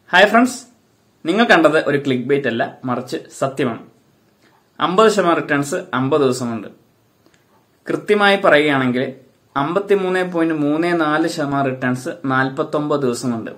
hi friends നിങ്ങൾ കണ്ടത് ഒരു ക്ലിക്ക് ബൈറ്റ് അല്ല മറിച്ച് സത്യമാണ് അമ്പത് ശതമാനം റിട്ടേൺസ് അമ്പത് ദിവസമുണ്ട് കൃത്യമായി പറയുകയാണെങ്കിൽ അമ്പത്തിമൂന്ന് പോയിന്റ് മൂന്ന് നാല് ശതമാനം റിട്ടേൺസ് നാൽപ്പത്തൊമ്പത് ദിവസമുണ്ട്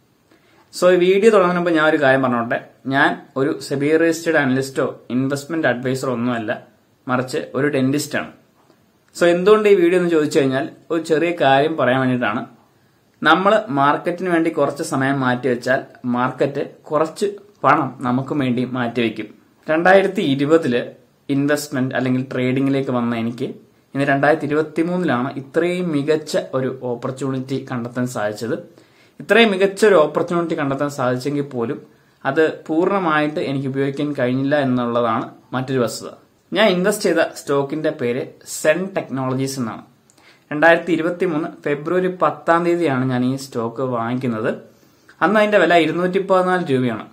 സോ ഈ വീഡിയോ തുടങ്ങുന്നതിന് മുമ്പ് ഞാൻ ഒരു കാര്യം പറഞ്ഞോട്ടെ ഞാൻ ഒരു സെബി രജിസ്റ്റേഡ് അനലിസ്റ്റോ ഇൻവെസ്റ്റ്മെന്റ് അഡ്വൈസറോ ഒന്നുമല്ല മറിച്ച് ഒരു ഡെന്റിസ്റ്റാണ് സോ എന്തുകൊണ്ട് ഈ വീഡിയോ എന്ന് ചോദിച്ചു കഴിഞ്ഞാൽ ഒരു ചെറിയ കാര്യം പറയാൻ വേണ്ടിയിട്ടാണ് നമ്മൾ മാർക്കറ്റിന് വേണ്ടി കുറച്ച് സമയം മാറ്റിവെച്ചാൽ മാർക്കറ്റ് കുറച്ച് പണം നമുക്ക് വേണ്ടി മാറ്റിവെക്കും രണ്ടായിരത്തി ഇരുപതില് ഇൻവെസ്റ്റ്മെന്റ് അല്ലെങ്കിൽ ട്രേഡിംഗിലേക്ക് വന്ന എനിക്ക് ഇന്ന് രണ്ടായിരത്തി ഇരുപത്തി മൂന്നിലാണ് ഇത്രയും മികച്ച ഒരു ഓപ്പർച്യൂണിറ്റി കണ്ടെത്താൻ സാധിച്ചത് ഇത്രയും മികച്ച ഒരു ഓപ്പർച്യൂണിറ്റി കണ്ടെത്താൻ സാധിച്ചെങ്കിൽ പോലും അത് പൂർണ്ണമായിട്ട് എനിക്ക് ഉപയോഗിക്കാൻ കഴിഞ്ഞില്ല എന്നുള്ളതാണ് മറ്റൊരു വസ്തുത ഞാൻ ഇൻവെസ്റ്റ് ചെയ്ത സ്റ്റോക്കിന്റെ പേര് സെൻ ടെക്നോളജീസ് എന്നാണ് രണ്ടായിരത്തി ഇരുപത്തി മൂന്ന് ഫെബ്രുവരി പത്താം തീയതിയാണ് ഞാൻ ഈ സ്റ്റോക്ക് വാങ്ങിക്കുന്നത് അന്ന് അതിന്റെ വില ഇരുന്നൂറ്റി പതിനാല് രൂപയാണ്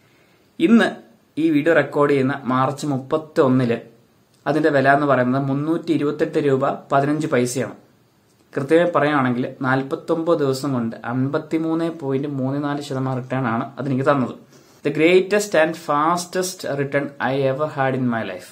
ഇന്ന് ഈ വീഡിയോ റെക്കോർഡ് ചെയ്യുന്ന മാർച്ച് മുപ്പത്തി ഒന്നില് അതിന്റെ വില എന്ന് പറയുന്നത് മുന്നൂറ്റി ഇരുപത്തെട്ട് രൂപ പതിനഞ്ച് പൈസയാണ് കൃത്യമായി പറയുകയാണെങ്കിൽ നാൽപ്പത്തൊമ്പത് ദിവസം കൊണ്ട് അൻപത്തിമൂന്ന് പോയിന്റ് മൂന്ന് നാല് ശതമാനം റിട്ടേൺ ആണ് അതെനിക്ക് തന്നത് the greatest and fastest return I ever had in my life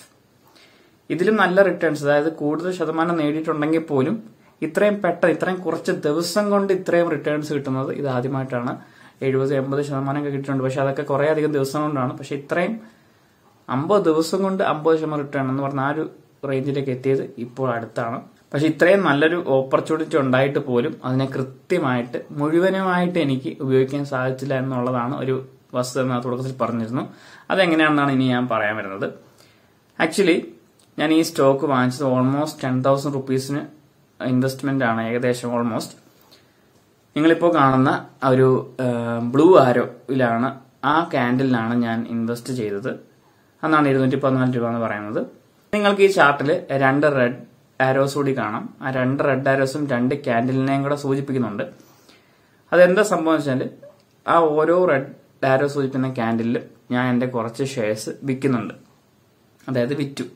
ഇതിലും നല്ല റിട്ടേൺസ് അതായത് കൂടുതൽ ശതമാനം നേടിയിട്ടുണ്ടെങ്കിൽ പോലും ഇത്രയും പെട്ടെന്ന് ഇത്രയും കുറച്ച് ദിവസം കൊണ്ട് ഇത്രയും റിട്ടേൺസ് കിട്ടുന്നത് ഇത് ആദ്യമായിട്ടാണ് എഴുപത് എൺപത് ശതമാനമൊക്കെ കിട്ടിയിട്ടുണ്ട് പക്ഷെ അതൊക്കെ കുറെ അധികം ദിവസം കൊണ്ടാണ് പക്ഷെ ഇത്രയും അമ്പത് ദിവസം കൊണ്ട് അമ്പത് ശതമാനം റിട്ടേൺ എന്ന് പറഞ്ഞ ആ ഒരു റേഞ്ചിലേക്ക് എത്തിയത് ഇപ്പോൾ അടുത്താണ് പക്ഷെ ഇത്രയും നല്ലൊരു ഓപ്പർച്യൂണിറ്റി ഉണ്ടായിട്ട് പോലും അതിനെ കൃത്യമായിട്ട് മുഴുവനുമായിട്ട് എനിക്ക് ഉപയോഗിക്കാൻ സാധിച്ചില്ല എന്നുള്ളതാണ് ഒരു വസ്തുത എന്ന് തുടക്കത്തിൽ പറഞ്ഞിരുന്നു അതെങ്ങനെയാണെന്നാണ് ഇനി ഞാൻ പറയാൻ വരുന്നത് ആക്ച്വലി ഞാൻ ഈ സ്റ്റോക്ക് വാങ്ങിച്ചത് ഓൾമോസ്റ്റ് ടെൻ തൗസൻഡ് റുപ്പീസിന് ഇൻവെസ്റ്റ്മെന്റ് ആണ് ഏകദേശം ഓൾമോസ്റ്റ് നിങ്ങളിപ്പോൾ കാണുന്ന ഒരു ബ്ലൂ ആരോയിലാണ് ആ ക്യാൻഡിലാണ് ഞാൻ ഇൻവെസ്റ്റ് ചെയ്തത് അന്നാണ് ഇരുന്നൂറ്റി പതിനാല് രൂപ എന്ന് പറയുന്നത് നിങ്ങൾക്ക് ഈ ചാർട്ടിൽ രണ്ട് റെഡ് ആരോസ് കൂടി കാണാം ആ രണ്ട് റെഡ് ആരോസും രണ്ട് ക്യാൻഡിലിനെയും കൂടെ സൂചിപ്പിക്കുന്നുണ്ട് അതെന്താ സംഭവം വെച്ചാൽ ആ ഓരോ റെഡ് ആരോ സൂചിപ്പിക്കുന്ന ക്യാൻഡിലും ഞാൻ എൻ്റെ കുറച്ച് ഷെയർസ് വിൽക്കുന്നുണ്ട് അതായത് വിറ്റു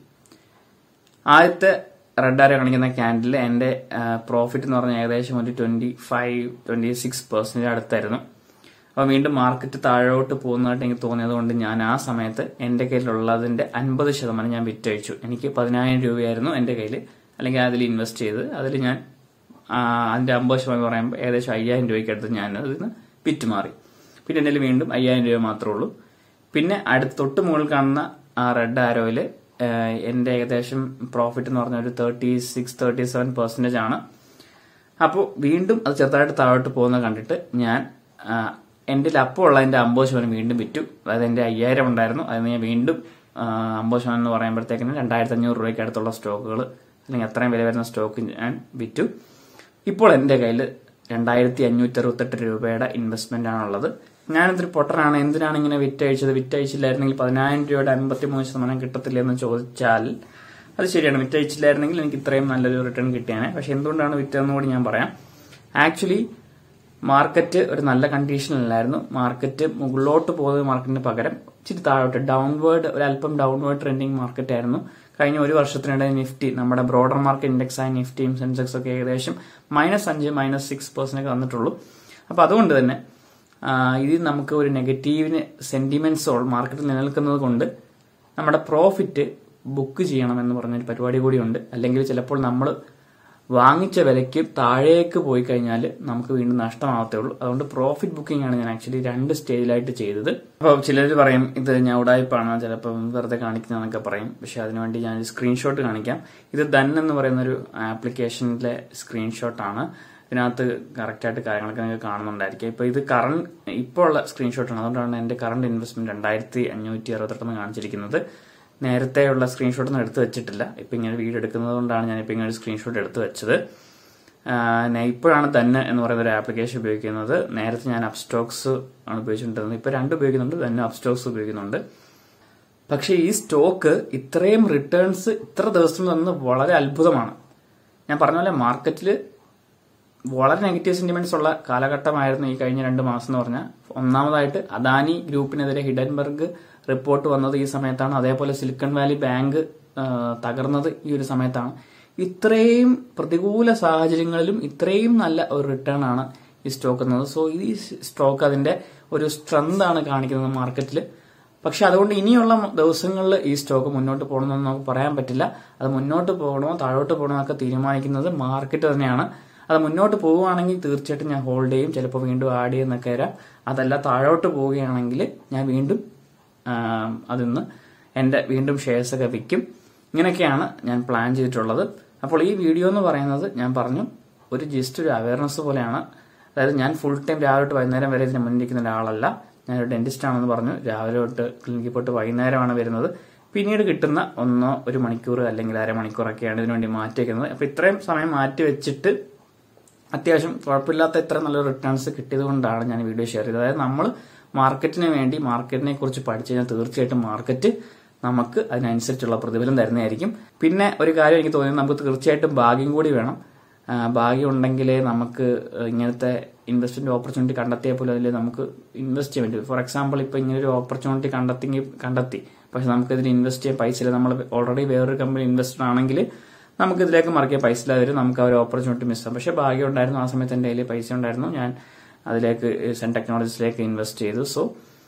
ആദ്യത്തെ റെഡ് ആരോ കാണിക്കുന്ന ക്യാൻഡിൽ എൻ്റെ പ്രോഫിറ്റ് എന്ന് പറഞ്ഞാൽ ഏകദേശം ഒരു twenty five twenty six percentage അടുത്തായിരുന്നു അപ്പോൾ വീണ്ടും മാർക്കറ്റ് താഴോട്ട് പോകുന്നതായിട്ട് എനിക്ക് തോന്നിയത് കൊണ്ട് ഞാൻ ആ സമയത്ത് എൻ്റെ കയ്യിലുള്ളതിന്റെ അൻപത് ശതമാനം ഞാൻ വിറ്റഴിച്ചു എനിക്ക് പതിനായിരം രൂപയായിരുന്നു എൻ്റെ കയ്യിൽ അല്ലെങ്കിൽ അതിൽ ഇൻവെസ്റ്റ് ചെയ്ത് അതിൽ ഞാൻ അതിന്റെ അമ്പത് ശതമാനം പറയുമ്പോൾ ഏകദേശം അയ്യായിരം രൂപയ്ക്ക് അടുത്ത് ഞാൻ അതിൽ നിന്ന് വിറ്റ് മാറി പിന്നെ എൻ്റെ വീണ്ടും അയ്യായിരം രൂപ മാത്രമേ ഉള്ളൂ പിന്നെ അടുത്ത് തൊട്ട് മുകളിൽ കാണുന്ന ആ റെഡ് ആരോയിൽ എൻ്റെ ഏകദേശം പ്രോഫിറ്റ് എന്ന് പറഞ്ഞ ഒരു thirty six thirty seven percentage ആണ് അപ്പോൾ വീണ്ടും അത് ചെറുതായിട്ട് താഴോട്ട് പോകുന്നത് കണ്ടിട്ട് ഞാൻ എൻ്റെ അപ്പോൾ ഉള്ളതിൻ്റെ അമ്പത് ശതമാനം വീണ്ടും വിറ്റു അതായത് എൻ്റെ അയ്യായിരം ഉണ്ടായിരുന്നു അതിന് ഞാൻ വീണ്ടും അമ്പത് ശതമാനം എന്ന് പറയുമ്പോഴത്തേക്കിന് രണ്ടായിരത്തി അഞ്ഞൂറ് രൂപയ്ക്ക് അടുത്തുള്ള സ്റ്റോക്കുകൾ അല്ലെങ്കിൽ അത്രയും വില വരുന്ന സ്റ്റോക്ക് ഞാൻ വിറ്റു ഇപ്പോൾ എൻ്റെ കയ്യിൽ രണ്ടായിരത്തി അഞ്ഞൂറ്റി അറുപത്തെട്ട് രൂപയുടെ ഇൻവെസ്റ്റ്മെന്റ് ആണുള്ളത് ഞാനിതൊരു പൊട്ടനാണ് എന്തിനാണ് ഇങ്ങനെ വിറ്റഴിച്ചത് വിറ്റഴിച്ചില്ലായിരുന്നെങ്കിൽ പതിനായിരം രൂപയുടെ അൻപത്തി മൂന്ന് ശതമാനം കിട്ടത്തില്ല എന്ന് ചോദിച്ചാൽ അത് ശരിയാണ് വിറ്റഴിച്ചില്ലായിരുന്നെങ്കിൽ എനിക്ക് ഇത്രയും നല്ലൊരു റിട്ടേൺ കിട്ടിയാണ് പക്ഷെ എന്തുകൊണ്ടാണ് വിറ്റതെന്ന് കൂടി ഞാൻ പറയാം ആക്ച്വലി മാർക്കറ്റ് ഒരു നല്ല കണ്ടീഷനിലായിരുന്നു മാർക്കറ്റ് മുകളിലോട്ട് പോകുന്ന മാർക്കറ്റിന് പകരം ഇച്ചിരി താഴോട്ട് ഡൗൺവേർഡ് ഒരു അല്പം ഡൗൺവേർഡ് ട്രെൻഡിങ് മാർക്കറ്റ് ആയിരുന്നു കഴിഞ്ഞ ഒരു വർഷത്തിനിടെ നിഫ്റ്റി നമ്മുടെ ബ്രോഡർ മാർക്കറ്റ് ഇൻഡെക്സ് ആയ നിഫ്റ്റിയും സെൻസെക്സ് ഒക്കെ ഏകദേശം മൈനസ് അഞ്ച് മൈനസ് സിക്സ് പെർസെന്റ് ഒക്കെ വന്നിട്ടുള്ളൂ അപ്പൊ അതുകൊണ്ട് തന്നെ ഇത് നമുക്ക് ഒരു നെഗറ്റീവിന് സെന്റിമെന്റ്സ് മാർക്കറ്റിൽ നിലനിൽക്കുന്നത് കൊണ്ട് നമ്മുടെ പ്രോഫിറ്റ് ബുക്ക് ചെയ്യണം എന്ന് പറഞ്ഞൊരു പരിപാടി കൂടിയുണ്ട് അല്ലെങ്കിൽ ചിലപ്പോൾ നമ്മൾ വാങ്ങിച്ച വിലയ്ക്ക് താഴേക്ക് പോയി കഴിഞ്ഞാൽ നമുക്ക് വീണ്ടും നഷ്ടമാവത്തേ ഉള്ളൂ അതുകൊണ്ട് പ്രോഫിറ്റ് ബുക്കിംഗ് ആണ് ഞാൻ ആക്ച്വലി രണ്ട് സ്റ്റേജിലായിട്ട് ചെയ്തത് അപ്പോൾ ചിലർ പറയും ഇത് ഞാൻ ഉടായ്പാണ് ചിലപ്പോൾ വെറുതെ കാണിക്കുന്നതെന്നൊക്കെ പറയും പക്ഷെ അതിനുവേണ്ടി ഞാൻ സ്ക്രീൻഷോട്ട് കാണിക്കാം ഇത് ദൻ എന്ന് പറയുന്ന ഒരു ആപ്ലിക്കേഷനിലെ സ്ക്രീൻഷോട്ടാണ് ഇതിനകത്ത് കറക്റ്റായിട്ട് കാര്യങ്ങളൊക്കെ നിങ്ങൾക്ക് കാണുന്നുണ്ടായിരിക്കും ഇപ്പോൾ ഇത് കറണ്ട് ഇപ്പോൾ ഉള്ള സ്ക്രീൻഷോട്ടാണ് അതുകൊണ്ടാണ് എൻ്റെ കറണ്ട് ഇൻവെസ്റ്റ്മെന്റ് രണ്ടായിരത്തി അഞ്ഞൂറ്റി അറുപത്തെട്ടെന്ന് കാണിച്ചിരിക്കുന്നത് നേരത്തെയുള്ള സ്ക്രീൻഷോട്ട് ഒന്നും എടുത്തു വെച്ചിട്ടില്ല ഇപ്പം ഇങ്ങനെ വീഡിയോ എടുക്കുന്നത് കൊണ്ടാണ് ഞാൻ ഇപ്പം ഇങ്ങനെ ഒരു സ്ക്രീൻഷോട്ട് എടുത്തു വെച്ചത് ഇപ്പോഴാണ് തന്നെ എന്ന് പറയുന്ന ഒരു ആപ്ലിക്കേഷൻ ഉപയോഗിക്കുന്നത് നേരത്തെ ഞാൻ അപ്സ്റ്റോക്സ് ആണ് ഉപയോഗിച്ചിട്ടുണ്ടായിരുന്നത് ഇപ്പം രണ്ട് ഉപയോഗിക്കുന്നുണ്ട് തന്നെ അപ്സ്റ്റോക്സ് ഉപയോഗിക്കുന്നുണ്ട് പക്ഷേ ഈ സ്റ്റോക്ക് ഇത്രയും റിട്ടേൺസ് ഇത്ര ദിവസം തന്നത് വളരെ അത്ഭുതമാണ് ഞാൻ പറഞ്ഞ പോലെ മാർക്കറ്റിൽ വളരെ നെഗറ്റീവ് സെന്റിമെന്റ്സ് ഉള്ള കാലഘട്ടമായിരുന്നു ഈ കഴിഞ്ഞ രണ്ട് മാസം എന്ന് പറഞ്ഞാൽ ഒന്നാമതായിട്ട് അദാനി ഗ്രൂപ്പിനെതിരെ ഹിഡൻബർഗ് റിപ്പോർട്ട് വന്നത് ഈ സമയത്താണ് അതേപോലെ സിലിക്കൺ വാലി ബാങ്ക് തകർന്നത് ഈ ഒരു സമയത്താണ് ഇത്രയും പ്രതികൂല സാഹചര്യങ്ങളിലും ഇത്രയും നല്ല ഒരു റിട്ടേൺ ആണ് ഈ സ്റ്റോക്ക് എന്നത് സോ ഈ സ്റ്റോക്ക് അതിന്റെ ഒരു സ്ട്രെങ്ത് ആണ് കാണിക്കുന്നത് മാർക്കറ്റിൽ പക്ഷെ അതുകൊണ്ട് ഇനിയുള്ള ദിവസങ്ങളിൽ ഈ സ്റ്റോക്ക് മുന്നോട്ട് പോകണമെന്ന് നമുക്ക് പറയാൻ പറ്റില്ല അത് മുന്നോട്ട് പോകണോ താഴോട്ട് പോകണോ എന്നൊക്കെ തീരുമാനിക്കുന്നത് മാർക്കറ്റ് തന്നെയാണ് അത് മുന്നോട്ട് പോവുകയാണെങ്കിൽ തീർച്ചയായിട്ടും ഞാൻ ഹോൾഡ് ചെയ്യും ചിലപ്പോൾ വീണ്ടും ആഡ് ചെയ്യുന്നൊക്കെ വരാം അതല്ല താഴോട്ട് പോവുകയാണെങ്കിൽ ഞാൻ വീണ്ടും ആം, അതിന്ന് എൻ്റെ വീണ്ടും ഷെയർസ് ഒക്കെ വിൽക്കും ഇങ്ങനെയൊക്കെയാണ് ഞാൻ പ്ലാൻ ചെയ്തിട്ടുള്ളത് അപ്പോൾ ഈ വീഡിയോ എന്ന് പറയുന്നത് ഞാൻ പറഞ്ഞു ഒരു ജസ്റ്റ് ഒരു അവയർനെസ് പോലെയാണ് അതായത് ഞാൻ ഫുൾ ടൈം രാവിലെ തൊട്ട് വൈകുന്നേരം വരെ ഇതിന് മുന്നിരിക്കുന്ന ഒരാളല്ല ഞാനൊരു ഡെന്റിസ്റ്റ് ആണെന്ന് പറഞ്ഞു രാവിലെ തൊട്ട് ക്ലിനിക്കിൽ പോയിട്ട് വൈകുന്നേരമാണ് വരുന്നത് പിന്നീട് കിട്ടുന്ന ഒന്നോ ഒരു മണിക്കൂർ അല്ലെങ്കിൽ അരമണിക്കൂറൊക്കെയാണ് ഇതിനു വേണ്ടി മാറ്റി വെക്കുന്നത് അപ്പോൾ ഇത്രയും സമയം മാറ്റി വെച്ചിട്ട് അത്യാവശ്യം കുഴപ്പമില്ലാത്ത ഇത്ര നല്ല റിട്ടേൺസ് കിട്ടിയത് കൊണ്ടാണ് ഞാൻ ഈ വീഡിയോ ഷെയർ ചെയ്തത് അതായത് നമ്മൾ മാർക്കറ്റിന് വേണ്ടി മാർക്കറ്റിനെ കുറിച്ച് പഠിച്ചു കഴിഞ്ഞാൽ തീർച്ചയായിട്ടും മാർക്കറ്റ് നമുക്ക് അതിനനുസരിച്ചുള്ള പ്രതിഫലം തരുന്നതായിരിക്കും പിന്നെ ഒരു കാര്യം എനിക്ക് തോന്നിയത് നമുക്ക് തീർച്ചയായിട്ടും ഭാഗ്യം കൂടി വേണം ആ, ഭാഗ്യം ഉണ്ടെങ്കിലേ നമുക്ക് ഇങ്ങനത്തെ ഇൻവെസ്റ്റ്മെന്റ് ഓപ്പർച്യൂണിറ്റി കണ്ടെത്തിയാൽ പോലും അതിൽ നമുക്ക് ഇൻവെസ്റ്റ് ചെയ്യാൻ പറ്റും ഫോർ എക്സാമ്പിൾ ഇപ്പൊ ഇങ്ങനെ ഒരു ഓപ്പർച്യൂണിറ്റി കണ്ടെത്തി കണ്ടെത്തി പക്ഷെ നമുക്ക് ഇതിന് ഇൻവെസ്റ്റ് ചെയ്യാൻ പൈസ ഇല്ല നമ്മൾ ഓൾറെഡി വേറൊരു കമ്പനി ഇൻവെസ്റ്റർ ആണെങ്കിൽ നമുക്ക് ഇതിലേക്ക് മറിക്കാൻ പൈസ ഇല്ലാതെ വരും നമുക്ക് ആ ഒരു ഓപ്പർച്യൂണിറ്റി മിസ്സാം പക്ഷെ ഭാഗ്യം ഉണ്ടായിരുന്നു ആ സമയത്ത് എൻ്റെ കയ്യിൽ പൈസ ഉണ്ടായിരുന്നു ഞാൻ അതിലേക്ക് സെൻ ടെക്നോളജീസിലേക്ക് ഇൻവെസ്റ്റ് ചെയ്തു സോ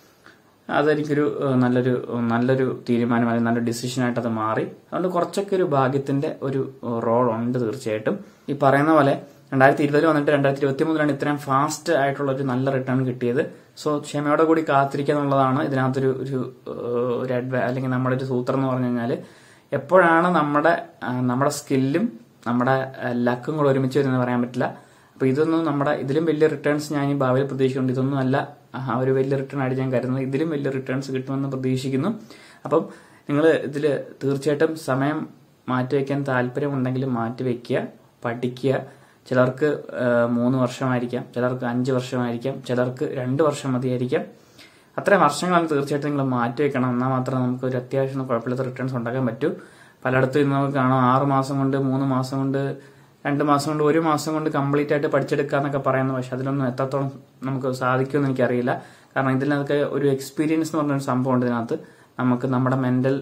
അതെനിക്കൊരു ഏഹ്, നല്ലൊരു നല്ലൊരു തീരുമാനം അല്ലെങ്കിൽ നല്ലൊരു ഡിസിഷനായിട്ട് അത് മാറി അതുകൊണ്ട് കുറച്ചൊക്കെ ഒരു ഭാഗ്യത്തിന്റെ ഒരു റോൾ ഉണ്ട് തീർച്ചയായിട്ടും ഈ പറയുന്ന പോലെ രണ്ടായിരത്തി ഇരുപതിൽ വന്നിട്ട് രണ്ടായിരത്തി ഇരുപത്തി മൂന്നിലാണ് ഇത്രയും ഫാസ്റ്റ് ആയിട്ടുള്ള ഒരു നല്ല റിട്ടേൺ കിട്ടിയത് സോ ക്ഷമയോടെ കൂടി കാത്തിരിക്കുക എന്നുള്ളതാണ് ഇതിനകത്തൊരു ഒരു ഏഹ്, ഒരു അഡ്വ അല്ലെങ്കിൽ നമ്മുടെ ഒരു സൂത്രം എന്ന് പറഞ്ഞു കഴിഞ്ഞാൽ എപ്പോഴാണ് നമ്മുടെ ആ, നമ്മുടെ സ്കില്ലും നമ്മുടെ ലക്കും കൂടെ ഒരുമിച്ച് വരുന്നത് പറയാൻ പറ്റില്ല അപ്പൊ ഇതൊന്നും നമ്മുടെ ഇതിലും വലിയ റിട്ടേൺസ് ഞാൻ ഈ ഭാവിയിൽ പ്രതീക്ഷിക്കുന്നുണ്ട് ഇതൊന്നും അല്ല ആ ഒരു വലിയ റിട്ടേൺ ആയിട്ട് ഞാൻ കരുതുന്നത് ഇതിലും വലിയ റിട്ടേൺസ് കിട്ടുമെന്ന് പ്രതീക്ഷിക്കുന്നു അപ്പം നിങ്ങൾ ഇതിൽ തീർച്ചയായിട്ടും സമയം മാറ്റിവെക്കാൻ താല്പര്യമുണ്ടെങ്കിൽ മാറ്റിവെക്കുക പഠിക്കുക ചിലർക്ക് ആ, മൂന്ന് വർഷമായിരിക്കാം ചിലർക്ക് അഞ്ച് വർഷമായിരിക്കാം ചിലർക്ക് രണ്ട് വർഷം മതിയായിരിക്കാം അത്രയും വർഷങ്ങളാണ് തീർച്ചയായിട്ടും നിങ്ങൾ മാറ്റിവെക്കണം എന്നാൽ മാത്രമേ നമുക്ക് ഒരു അത്യാവശ്യം കുഴപ്പമില്ലാത്ത റിട്ടേൺസ് ഉണ്ടാക്കാൻ പറ്റൂ പലയിടത്തും ഇന്ന് നമുക്ക് കാണാം ആറ് മാസം കൊണ്ട് മൂന്ന് മാസം കൊണ്ട് രണ്ട് മാസം കൊണ്ട് ഒരു മാസം കൊണ്ട് കംപ്ലീറ്റ് ആയിട്ട് പഠിച്ചെടുക്കുക എന്നൊക്കെ പറയുന്നു പക്ഷെ അതിലൊന്നും എത്രത്തോളം നമുക്ക് സാധിക്കുമെന്ന് എനിക്കറിയില്ല കാരണം ഇതിനകത്ത് ഒരു എക്സ്പീരിയൻസ് എന്ന് പറഞ്ഞൊരു സംഭവം ഉണ്ട് ഇതിനകത്ത് നമുക്ക് നമ്മുടെ മെന്റൽ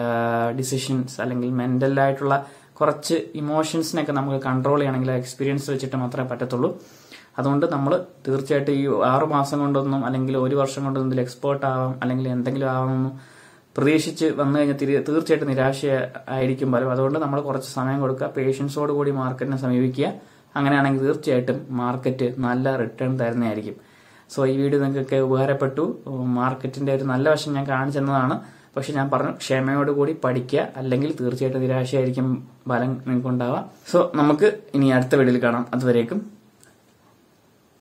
ഡിസിഷൻസ് അല്ലെങ്കിൽ മെന്റൽ ആയിട്ടുള്ള കുറച്ച് ഇമോഷൻസിനൊക്കെ നമുക്ക് കൺട്രോൾ ചെയ്യണമെങ്കിൽ എക്സ്പീരിയൻസ് വെച്ചിട്ട് മാത്രമേ പറ്റത്തുള്ളൂ അതുകൊണ്ട് നമ്മൾ തീർച്ചയായിട്ടും ഈ ആറു മാസം കൊണ്ടൊന്നും അല്ലെങ്കിൽ ഒരു വർഷം കൊണ്ടൊന്നും ഇതിൽ എക്സ്പേർട്ട് ആവാം അല്ലെങ്കിൽ എന്തെങ്കിലും ആവാമെന്നും പ്രതീക്ഷിച്ച് വന്നു കഴിഞ്ഞാൽ തിരി- തീർച്ചയായിട്ടും നിരാശ ആയിരിക്കും പലരും അതുകൊണ്ട് നമ്മൾ കുറച്ച് സമയം കൊടുക്കുക പേഷ്യൻസോട് കൂടി മാർക്കറ്റിനെ സമീപിക്കുക അങ്ങനെയാണെങ്കിൽ തീർച്ചയായിട്ടും മാർക്കറ്റ് നല്ല റിട്ടേൺ തരുന്നതായിരിക്കും സോ ഈ വീഡിയോ നിങ്ങൾക്കൊക്കെ ഉപകാരപ്പെട്ടു മാർക്കറ്റിന്റെ ഒരു നല്ല വശം ഞാൻ കാണിച്ചു തന്നതാണ് പക്ഷെ ഞാൻ പറഞ്ഞു ക്ഷമയോടുകൂടി പഠിക്കുക അല്ലെങ്കിൽ തീർച്ചയായിട്ടും നിരാശയായിരിക്കും ഫലം നിങ്ങൾക്ക് ഉണ്ടാവുക സോ നമുക്ക് ഇനി അടുത്ത വീഡിയോയിൽ കാണാം അതുവരേക്കും